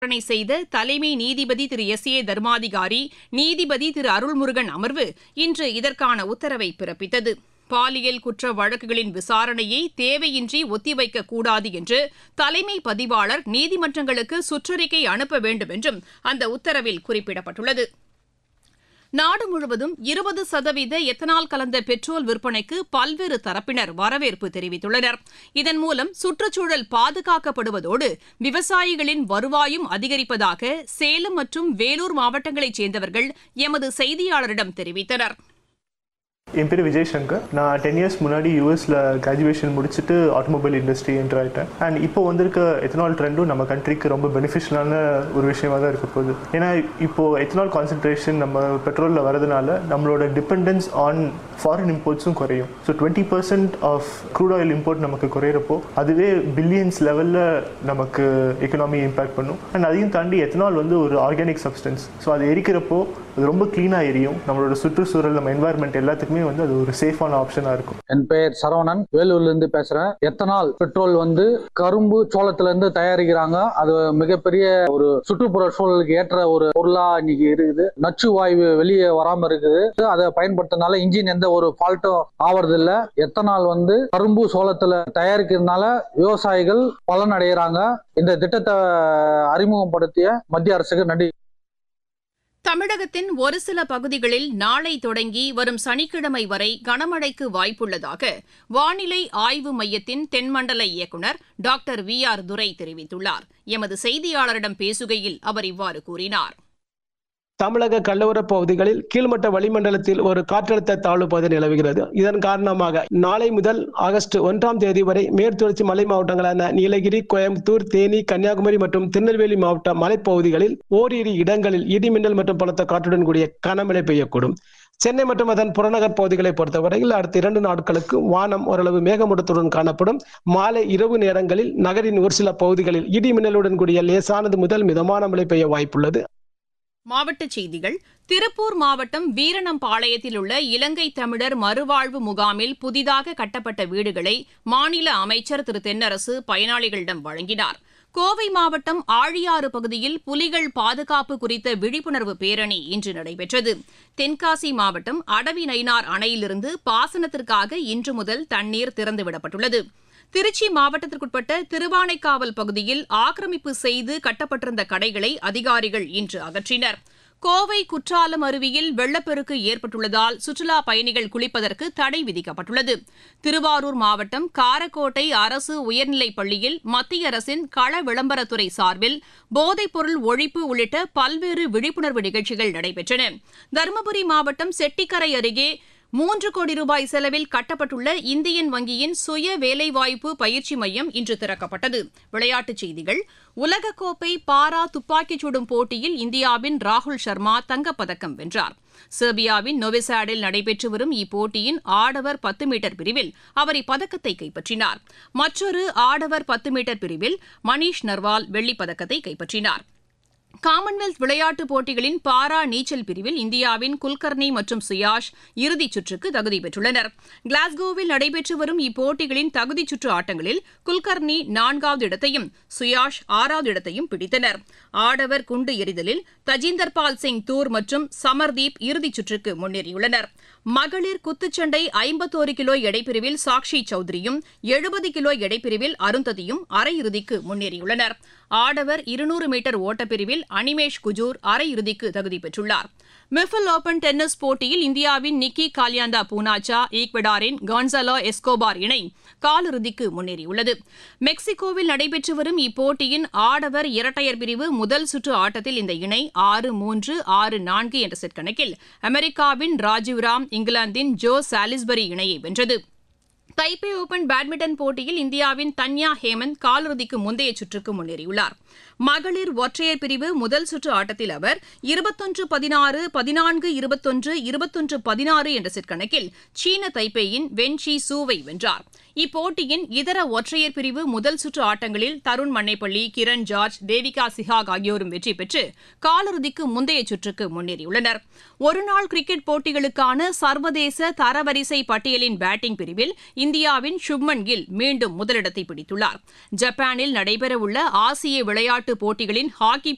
விசாரணை செய்த தலைமை நீதிபதி திரு எஸ் ஏ தர்மாதிகாரி நீதிபதி திரு அருள்முருகன் அமர்வு இன்று இதற்கான உத்தரவை பிறப்பித்தது பாலியல் குற்ற வழக்குகளின் விசாரணையை தேவையின்றி ஒத்திவைக்க கூடாது என்று தலைமை பதிவாளர் நீதிமன்றங்களுக்கு சுற்றறிக்கை அனுப்ப வேண்டும் என்றும் அந்த உத்தரவில் குறிப்பிடப்பட்டுள்ளது நாடு முழுவதும் இருபது சதவீத எத்தனால் கலந்த பெட்ரோல் விற்பனைக்கு பல்வேறு தரப்பினர் வரவேற்பு தெரிவித்துள்ளனர் இதன் மூலம் சுற்றுச்சூழல் பாதுகாக்கப்படுவதோடு விவசாயிகளின் வருவாயும் அதிகரிப்பதாக சேலம் மற்றும் வேலூர் மாவட்டங்களைச் சேர்ந்தவர்கள் எமது செய்தியாளரிடம் தெரிவித்தனர் என் பேர் விஜய் சங்கர் நான் டென் இயர்ஸ் முன்னாடி யூஎஸில் கிராஜுவேஷன் முடிச்சுட்டு ஆட்டோமொபைல் இண்டஸ்ட்ரி என்டர் ஆகிட்டேன் அண்ட் இப்போ வந்திருக்க எத்தனால் ட்ரெண்டும் நம்ம கண்ட்ரிக்கு ரொம்ப பெனிஃபிஷியலான ஒரு விஷயமா தான் இருக்க போகுது ஏன்னா இப்போ எத்தனால் கான்சன்ட்ரேஷன் நம்ம பெட்ரோலில் வரதுனால நம்மளோட டிபெண்டன்ஸ் ஆன் ஃபாரின் இம்போர்ட்ஸும் குறையும் so twenty percent of crude oil import நமக்கு குறையிறப்போ அதுவே பில்லியன்ஸ் லெவலில் நமக்கு எக்கனாமி இம்பேக்ட் பண்ணும் அண்ட் அதையும் தாண்டி எத்தனால் வந்து ஒரு ஆர்கானிக் சப்ஸ்டன்ஸ் ஸோ அது எரிக்கிறப்போ அது ரொம்ப க்ளீனாக எரியும் நம்மளோட சுற்றுச்சூழல் நம்ம என்வாயர்மெண்ட் எல்லாத்துக்குமே வந்து அது ஒரு சேஃபான ஆப்ஷனாக இருக்கும் என் பெயர் சரவணன் வேலூர்ல இருந்து பேசுறேன் எத்தனால் பெட்ரோல் வந்து கரும்பு சோளத்துல இருந்து தயாரிக்கிறாங்க அது மிகப்பெரிய ஒரு சுற்றுப்புற சூழலுக்கு ஏற்ற ஒரு பொருளா இன்னைக்கு இருக்குது நச்சு வாயு வெளியே வராம இருக்குது அதை பயன்படுத்தினால இன்ஜின் எந்த ஒரு ஃபால்ட்டும் ஆவறது இல்ல எத்தனால் வந்து கரும்பு சோளத்துல தயாரிக்கிறதுனால விவசாயிகள் பலன் அடைகிறாங்க இந்த திட்டத்தை அறிமுகப்படுத்திய மத்திய அரசுக்கு நன்றி தமிழகத்தின் ஒரு சில பகுதிகளில் நாளை தொடங்கி வரும் சனிக்கிழமை வரை கனமழைக்கு வாய்ப்புள்ளதாக வானிலை ஆய்வு மையத்தின் தென்மண்டல இயக்குநர் டாக்டர் வி ஆர் துரை தெரிவித்துள்ளார் எமது செய்தியாளரிடம் பேசுகையில் அவர் இவ்வாறு கூறினார் தமிழக கடலோரப் பகுதிகளில் கீழ்மட்ட வளிமண்டலத்தில் ஒரு காற்றழுத்த தாழ்வு பகுதி நிலவுகிறது இதன் காரணமாக நாளை முதல் ஆகஸ்ட் ஒன்றாம் தேதி வரை மேற்குத்தொடர்ச்சி மலை மாவட்டங்களான நீலகிரி கோயம்புத்தூர் தேனி கன்னியாகுமரி மற்றும் திருநெல்வேலி மாவட்ட மலைப்பகுதிகளில் ஓரிரு இடங்களில் இடிமின்னல் மற்றும் பலத்த காற்றுடன் கூடிய கனமழை பெய்யக்கூடும் சென்னை மற்றும் அதன் புறநகர் பகுதிகளை பொறுத்தவரையில் அடுத்த இரண்டு நாட்களுக்கு வானம் ஓரளவு மேகமூட்டத்துடன் காணப்படும் மாலை இரவு நேரங்களில் நகரின் ஒரு சில பகுதிகளில் இடி மின்னலுடன் கூடிய லேசானது முதல் மிதமான மழை பெய்ய வாய்ப்புள்ளது மாவட்டச் செய்திகள் திருப்பூர் மாவட்டம் வீரணம்பாளையத்தில் உள்ள இலங்கை தமிழர் மறுவாழ்வு முகாமில் புதிதாக கட்டப்பட்ட வீடுகளை மாநில அமைச்சர் திரு தென்னரசு பயனாளிகளிடம் வழங்கினார் கோவை மாவட்டம் ஆழியாறு பகுதியில் புலிகள் பாதுகாப்பு குறித்த விழிப்புணர்வு பேரணி இன்று நடைபெற்றது தென்காசி மாவட்டம் அடவி நயினார் அணையிலிருந்து பாசனத்திற்காக இன்று முதல் தண்ணீர் திறந்துவிடப்பட்டுள்ளது திருச்சி மாவட்டத்திற்குட்பட்ட திருவானைக்காவல் பகுதியில் ஆக்கிரமிப்பு செய்து கட்டப்பட்டிருந்த கடைகளை அதிகாரிகள் இன்று அகற்றினர் கோவை குற்றாலம் அருவியில் வெள்ளப்பெருக்கு ஏற்பட்டுள்ளதால் சுற்றுலா பயணிகள் குளிப்பதற்கு தடை விதிக்கப்பட்டுள்ளது திருவாரூர் மாவட்டம் காரக்கோட்டை அரசு உயர்நிலைப் பள்ளியில் மத்திய அரசின் கள விளம்பரத்துறை சார்பில் போதைப்பொருள் ஒழிப்பு உள்ளிட்ட பல்வேறு விழிப்புணர்வு நிகழ்ச்சிகள் நடைபெற்றன தருமபுரி மாவட்டம் செட்டிக்கரை அருகே மூன்று கோடி ரூபாய் செலவில் கட்டப்பட்டுள்ள இந்தியன் வங்கியின் சுய வேலைவாய்ப்பு பயிற்சி மையம் இன்று திறக்கப்பட்டது விளையாட்டுச் செய்திகள் உலகக்கோப்பை பாரா துப்பாக்கிச் சுடும் போட்டியில் இந்தியாவின் ராகுல் சர்மா தங்கப்பதக்கம் வென்றார் செர்பியாவின் நொவிசாடில் நடைபெற்று வரும் இப்போட்டியின் ஆடவர் பத்து மீட்டர் பிரிவில் அவர் இப்பதக்கத்தை கைப்பற்றினார் மற்றொரு ஆடவர் பத்து மீட்டர் பிரிவில் மணீஷ் நர்வால் வெள்ளிப் பதக்கத்தை கைப்பற்றினார் காமன்வெல்த் விளையாட்டுப் போட்டிகளின் பாரா நீச்சல் பிரிவில் இந்தியாவின் குல்கர்னி மற்றும் சுயாஷ் இறுதிச் சுற்றுக்கு தகுதி பெற்றுள்ளனர் கிளாஸ்கோவில் நடைபெற்று வரும் இப்போட்டிகளின் தகுதிச் சுற்று ஆட்டங்களில் குல்கர்னி நான்காவது இடத்தையும் சுயாஷ் ஆறாவது இடத்தையும் பிடித்தனர் ஆடவர் குண்டு எறிதலில் தஜிந்தர்பால் சிங் தூர் மற்றும் சமர்தீப் இறுதிச் சுற்றுக்கு முன்னேறியுள்ளனர் மகளிர் குத்துச்சண்டை ஐம்பத்தோரு கிலோ எடைப்பிரிவில் சாக்ஷி சௌத்ரியும் எழுபது கிலோ எடைப்பிரிவில் அருந்ததியும் அரையிறுதிக்கு முன்னேறியுள்ளனர் ஆடவர் இருநூறு மீட்டர் ஓட்டப்பிரிவில் அனிமேஷ் குஜூர் அரையிறுதிக்கு தகுதி பெற்றுள்ளார் மிஃபில் ஓபன் டென்னிஸ் போட்டியில் இந்தியாவின் நிக்கி காலியாந்தா பூனாச்சா ஈக்வடாரின் கான்சலோ எஸ்கோபார் இணை காலிறுதிக்கு முன்னேறியுள்ளது மெக்சிகோவில் நடைபெற்று வரும் இப்போட்டியின் ஆடவர் இரட்டையர் பிரிவு முதல் சுற்று ஆட்டத்தில் இந்த இணை ஆறு மூன்று ஆறு நான்கு என்ற செட் கணக்கில் அமெரிக்காவின் ராஜீவ்ராம் இங்கிலாந்தின் ஜோ சாலிஸ்பரி இணையை வென்றது தைப்பே ஓபன் பேட்மிண்டன் போட்டியில் இந்தியாவின் தன்யா ஹேமந்த் காலிறுதிக்கு முந்தைய சுற்றுக்கு முன்னேறியுள்ளார் மகளிர் ஒற்றையர் பிரிவு முதல் சுற்று ஆட்டத்தில் அவர் இருபத்தொன்று பதினாறு பதினான்கு இருபத்தொன்று இருபத்தொன்று பதினாறு என்ற செட் கணக்கில் சீன தைப்பேயின் வென்ஷி சூவை வென்றார் இப்போட்டியின் இதர ஒற்றையர் பிரிவு முதல் சுற்று ஆட்டங்களில் தருண் மன்னைப்பள்ளி கிரண் ஜார்ஜ் தேவிகா சிஹாக் ஆகியோரும் வெற்றி பெற்று காலிறுதிக்கு முந்தைய சுற்றுக்கு முன்னேறியுள்ளனர் ஒருநாள் கிரிக்கெட் போட்டிகளுக்கான சர்வதேச தரவரிசை பட்டியலின் பேட்டிங் பிரிவில் இந்தியாவின் சுப்மன் கில் மீண்டும் முதலிடத்தை பிடித்துள்ளார் ஜப்பானில் நடைபெறவுள்ள ஆசிய விளையாட்டுப் போட்டிகளின் ஹாக்கி